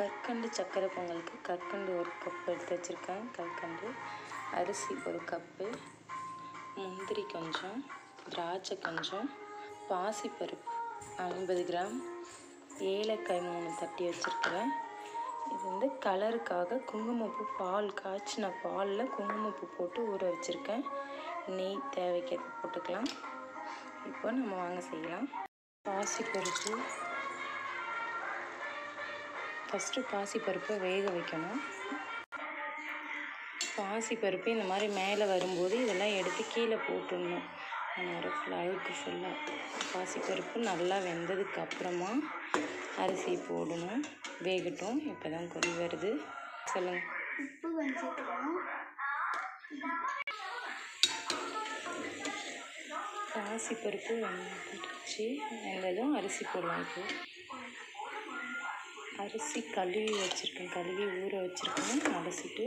கற்கண்டு சக்கரை பொங்கலுக்கு கற்கண்டு ஒரு கப் எடுத்து வச்சுருக்கேன் கற்கண்டு அரிசி ஒரு கப்பு முந்திரி கொஞ்சம் திராட்சை கொஞ்சம் பாசிப்பருப்பு ஐம்பது கிராம் ஏலக்காய் மூணு தட்டி வச்சுருக்கிறேன் இது வந்து கலருக்காக குங்குமப்பூ பால் காய்ச்சின பாலில் குங்குமப்பூ போட்டு ஊற வச்சுருக்கேன் நெய் தேவைக்கேற்ப போட்டுக்கலாம் இப்போ நம்ம வாங்க செய்யலாம் பாசிப்பருப்பு ஃபஸ்ட்டு பாசிப்பருப்பை வேக வைக்கணும் பாசிப்பருப்பு இந்த மாதிரி மேலே வரும்போது இதெல்லாம் எடுத்து கீழே போட்டுடணும் ஒரு ஃபுல் அழுக்கு ஃபுல்லாக பாசிப்பருப்பு நல்லா வெந்ததுக்கு அப்புறமா அரிசி போடணும் வேகட்டும் இப்போ தான் கொதி வருது சொல்லுங்கள் உப்பு கொஞ்சம் சேர்த்துக்கலாம் பாசிப்பருப்பு வெந்துடுச்சு வெந்ததும் அரிசி போடலாம் இப்போ அரிசி கழுவி வச்சுருக்கேன் கழுவி ஊற வச்சுருக்கேன் அலசிட்டு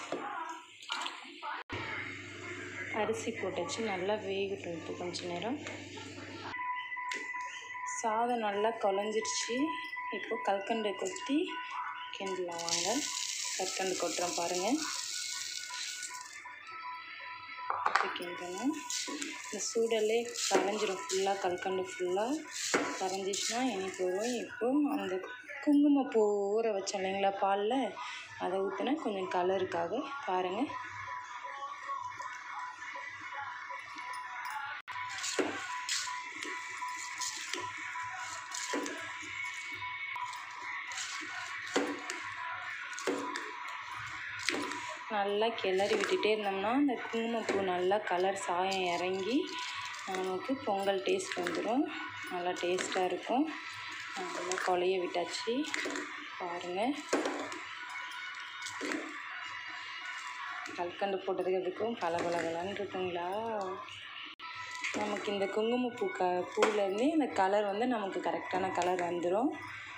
அரிசி போட்டாச்சு நல்லா வேகட்டும் இப்போ கொஞ்ச நேரம் சாதம் நல்லா குழஞ்சிருச்சு இப்போ கல்கண்டை கொத்தி கிண்டலாம் வாங்க கற்கண்டு கொட்டுறோம் பாருங்கள் கொத்தி கிண்டணும் இந்த சூடலே கரைஞ்சிரும் ஃபுல்லாக கல்கண்டு ஃபுல்லாக கரைஞ்சிச்சுன்னா இனிப்பு வரும் இப்போ அந்த குங்குமப்பூ ஊற வச்சோம் இல்லைங்களா பாலில் அதை ஊற்றினா கொஞ்சம் கலருக்காக பாருங்கள் நல்லா கிளறி விட்டுட்டே இருந்தோம்னா அந்த குங்குமப்பூ நல்லா கலர் சாயம் இறங்கி நமக்கு பொங்கல் டேஸ்ட் வந்துடும் நல்லா டேஸ்ட்டாக இருக்கும் நல்லா குழைய விட்டாச்சு பாருங்கள் கல்கண்டு போட்டதுக்கு அதுக்கும் பல பலகலன்னு இருக்குங்களா நமக்கு இந்த குங்குமப்பூ க பூவிலேருந்து இந்த கலர் வந்து நமக்கு கரெக்டான கலர் வந்துடும்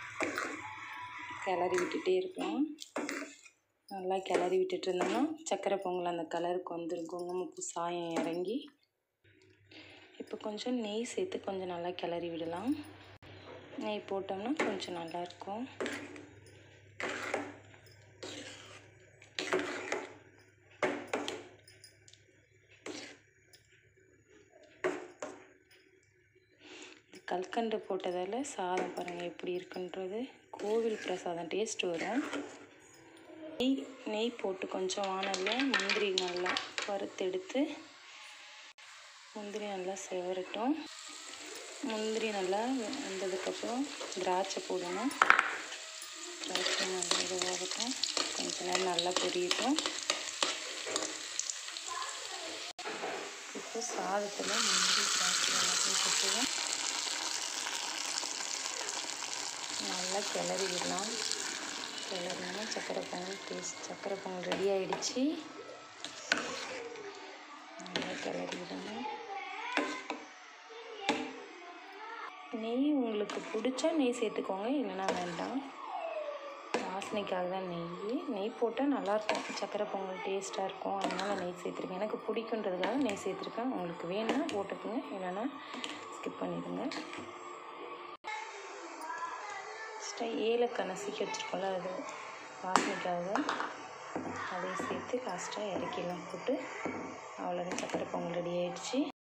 கிளறி விட்டுட்டே இருக்கணும் நல்லா கிளறி விட்டுட்டு இருந்தோம்னா சக்கரை பொங்கல் அந்த கலருக்கு வந்துடும் குங்குமப்பூ சாயம் இறங்கி இப்போ கொஞ்சம் நெய் சேர்த்து கொஞ்சம் நல்லா கிளறி விடலாம் நெய் போட்டோம்னா கொஞ்சம் நல்லாயிருக்கும் இந்த கல்கண்டு போட்டதால் சாதம் பாருங்கள் எப்படி இருக்குன்றது கோவில் பிரசாதம் டேஸ்ட் வரும் நெய் நெய் போட்டு கொஞ்சம் வானலில் முந்திரி நல்லா வறுத்தெடுத்து முந்திரி நல்லா செவரட்டும் முந்திரி நல்லா வெந்ததுக்கப்புறம் திராட்சை போடணும் திராட்சை நல்லா இதுவாகட்டும் கொஞ்ச நேரம் நல்லா பொரியட்டும் இப்போ சாதத்தில் முந்திரி திராட்சை எல்லாத்தையும் போட்டுவோம் நல்லா கிளறி விடலாம் கிளறினா சக்கரை பொங்கல் டேஸ்ட் சக்கரை பொங்கல் ரெடி ஆயிடுச்சு நல்லா கிளறி விடணும் நெய் உங்களுக்கு பிடிச்சா நெய் சேர்த்துக்கோங்க இல்லைன்னா வேண்டாம் வாசனைக்காக தான் நெய் நெய் போட்டால் நல்லாயிருக்கும் சக்கரை பொங்கல் டேஸ்ட்டாக இருக்கும் அதனால் நெய் சேர்த்துருக்கேன் எனக்கு பிடிக்குன்றதுக்காக நெய் சேர்த்துருக்கேன் உங்களுக்கு வேணும்னா போட்டுக்கோங்க இல்லைன்னா ஸ்கிப் பண்ணிடுங்க ஃபஸ்ட்டாக ஏலக்காய் நசுக்கி வச்சுருக்கோம்ல அது வாசனைக்காக அதையும் சேர்த்து லாஸ்ட்டாக இறக்கிடலாம் போட்டு அவ்வளோதான் சக்கரை பொங்கல் ரெடி ஆயிடுச்சு